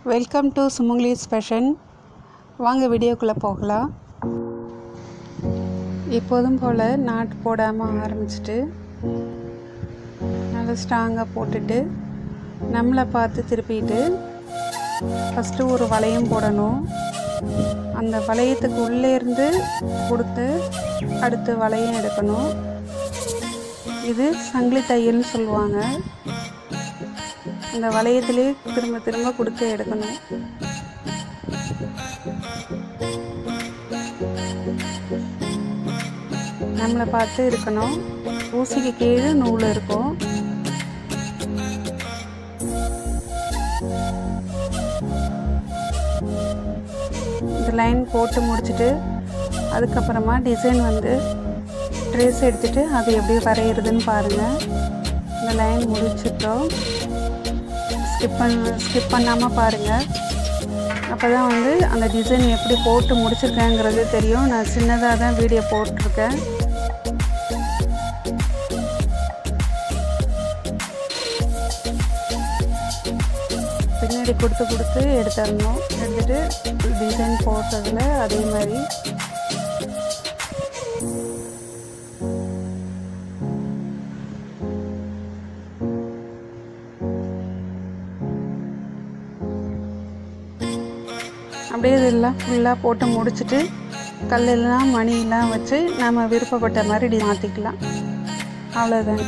welcome to சுமங்கலிஸ் fashion வாங்க வீடியோக்குள்ளே போகலாம் எப்போதும் போல் நாட்டு போடாமல் ஆரம்பிச்சிட்டு நல்லா ஸ்ட்ராங்காக போட்டுட்டு நம்மளை பார்த்து திருப்பிட்டு ஃபஸ்ட்டு ஒரு வளையம் போடணும் அந்த வளையத்துக்கு உள்ளே இருந்து கொடுத்து அடுத்து வளையம் எடுக்கணும் இது சங்கிலி தையல்னு சொல்லுவாங்க அந்த வளையத்திலே திரும்ப திரும்ப கொடுத்து எடுக்கணும் நம்மளை பார்த்து இருக்கணும் ஊசிக்கு கீழே நூல் இருக்கும் இந்த லைன் போட்டு முடிச்சுட்டு அதுக்கப்புறமா டிசைன் வந்து ட்ரேஸ் எடுத்துகிட்டு அது எப்படி வரைகிறதுன்னு பாருங்கள் இந்த லைன் முடிச்சிட்டோம் ஸ்கிப் பண்ண ஸ்கிப் பண்ணாமல் பாருங்கள் அப்போ தான் வந்து அந்த டிசைன் எப்படி போட்டு முடிச்சிருக்கேங்கிறது தெரியும் நான் சின்னதாக தான் வீடியோ போட்டிருக்கேன் பின்னாடி கொடுத்து கொடுத்து எடுத்துடணும் எடுத்துகிட்டு டிசைன் போட்டதில் அதே மாதிரி அப்படியே இதெல்லாம் ஃபுல்லாக போட்டு முடிச்சுட்டு கல்லெல்லாம் மணியெல்லாம் வச்சு நம்ம விருப்பப்பட்ட மாதிரி மாற்றிக்கலாம் அவ்வளோதான்